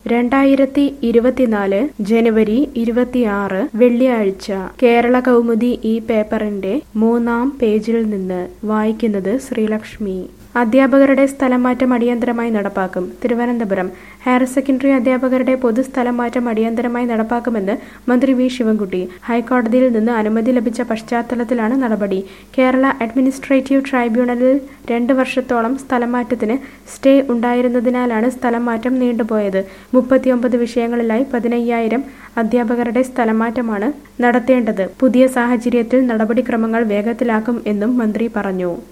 രണ്ടായിരത്തി ഇരുപത്തിനാല് ജനുവരി ഇരുപത്തിയാറ് വെള്ളിയാഴ്ച കേരള കൗമുദി ഈ പേപ്പറിന്റെ മൂന്നാം പേജിൽ നിന്ന് വായിക്കുന്നത് ശ്രീലക്ഷ്മി അധ്യാപകരുടെ സ്ഥലംമാറ്റം അടിയന്തരമായി നടപ്പാക്കും തിരുവനന്തപുരം ഹയർ സെക്കൻഡറി അധ്യാപകരുടെ പൊതു സ്ഥലംമാറ്റം അടിയന്തരമായി നടപ്പാക്കുമെന്ന് മന്ത്രി വി ശിവൻകുട്ടി ഹൈക്കോടതിയിൽ നിന്ന് അനുമതി ലഭിച്ച പശ്ചാത്തലത്തിലാണ് നടപടി കേരള അഡ്മിനിസ്ട്രേറ്റീവ് ട്രൈബ്യൂണലിൽ രണ്ട് വർഷത്തോളം സ്ഥലംമാറ്റത്തിന് സ്റ്റേ ഉണ്ടായിരുന്നതിനാലാണ് സ്ഥലംമാറ്റം നീണ്ടുപോയത് മുപ്പത്തിയൊമ്പത് വിഷയങ്ങളിലായി പതിനയ്യായിരം അധ്യാപകരുടെ സ്ഥലംമാറ്റമാണ് നടത്തേണ്ടത് പുതിയ സാഹചര്യത്തിൽ നടപടിക്രമങ്ങൾ വേഗത്തിലാക്കും എന്നും മന്ത്രി പറഞ്ഞു